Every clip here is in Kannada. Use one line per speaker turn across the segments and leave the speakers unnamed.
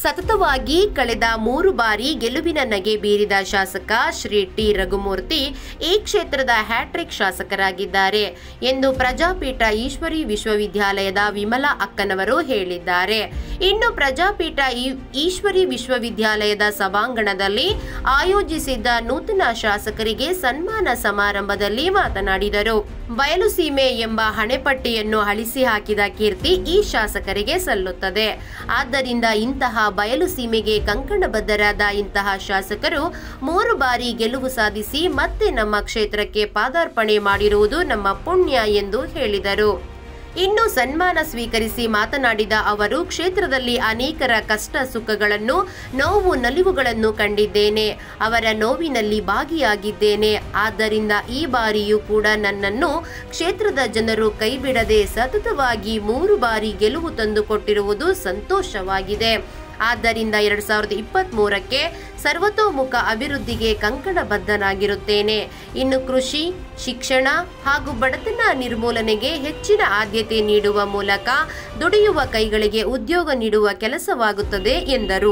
ಸತತವಾಗಿ ಕಳೆದ ಮೂರು ಬಾರಿ ಗೆಲುವಿನ ನಗೆ ಬೀರಿದ ಶಾಸಕ ಶ್ರೀ ಟಿ ರಘುಮೂರ್ತಿ ಈ ಕ್ಷೇತ್ರದ ಹ್ಯಾಟ್ರಿಕ್ ಶಾಸಕರಾಗಿದ್ದಾರೆ ಎಂದು ಪ್ರಜಾಪೀಠ ಈಶ್ವರಿ ವಿಶ್ವವಿದ್ಯಾಲಯದ ವಿಮಲಾ ಅಕ್ಕನವರು ಹೇಳಿದ್ದಾರೆ ಇನ್ನು ಪ್ರಜಾಪೀಠ ಈ- ಈಶ್ವರಿ ವಿಶ್ವವಿದ್ಯಾಲಯದ ಸಭಾಂಗಣದಲ್ಲಿ ಆಯೋಜಿಸಿದ್ದ ನೂತನ ಶಾಸಕರಿಗೆ ಸನ್ಮಾನ ಸಮಾರಂಭದಲ್ಲಿ ಮಾತನಾಡಿದರು ಬಯಲುಸೀಮೆ ಎಂಬ ಹಣೆಪಟ್ಟಿಯನ್ನು ಅಳಿಸಿ ಹಾಕಿದ ಕೀರ್ತಿ ಈ ಶಾಸಕರಿಗೆ ಸಲ್ಲುತ್ತದೆ ಆದ್ದರಿಂದ ಇಂತಹ ಬಯಲು ಸೀಮೆಗೆ ಕಂಕಣಬದ್ಧರಾದ ಇಂತಹ ಶಾಸಕರು ಮೂರು ಬಾರಿ ಗೆಲುವು ಸಾಧಿಸಿ ಮತ್ತೆ ನಮ್ಮ ಕ್ಷೇತ್ರಕ್ಕೆ ಪಾದಾರ್ಪಣೆ ಮಾಡಿರುವುದು ನಮ್ಮ ಪುಣ್ಯ ಎಂದು ಹೇಳಿದರು ಇನ್ನು ಸನ್ಮಾನ ಸ್ವೀಕರಿಸಿ ಮಾತನಾಡಿದ ಅವರು ಕ್ಷೇತ್ರದಲ್ಲಿ ಅನೇಕರ ಕಷ್ಟ ಸುಖಗಳನ್ನು ನೋವು ನಲಿವುಗಳನ್ನು ಕಂಡಿದ್ದೇನೆ ಅವರ ನೋವಿನಲ್ಲಿ ಭಾಗಿಯಾಗಿದ್ದೇನೆ ಆದ್ದರಿಂದ ಈ ಬಾರಿಯೂ ಕೂಡ ನನ್ನನ್ನು ಕ್ಷೇತ್ರದ ಜನರು ಕೈಬಿಡದೆ ಸತತವಾಗಿ ಮೂರು ಬಾರಿ ಗೆಲುವು ತಂದುಕೊಟ್ಟಿರುವುದು ಸಂತೋಷವಾಗಿದೆ ಆದ್ದರಿಂದ ಎರಡ್ ಸಾವಿರದ ಇಪ್ಪತ್ತ್ ಮೂರಕ್ಕೆ ಸರ್ವತೋಮುಖ ಅಭಿವೃದ್ಧಿಗೆ ಕಂಕಣಬದ್ಧನಾಗಿರುತ್ತೇನೆ ಇನ್ನು ಕೃಷಿ ಶಿಕ್ಷಣ ಹಾಗೂ ಬಡತನ ನಿರ್ಮೂಲನೆಗೆ ಹೆಚ್ಚಿನ ಆದ್ಯತೆ ನೀಡುವ ಮೂಲಕ ದುಡಿಯುವ ಕೈಗಳಿಗೆ ಉದ್ಯೋಗ ನೀಡುವ ಕೆಲಸವಾಗುತ್ತದೆ ಎಂದರು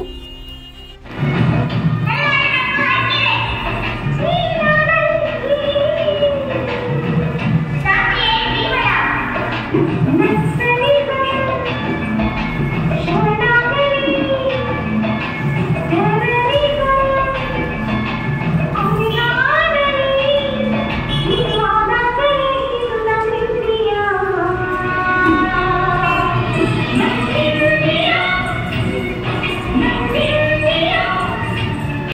Next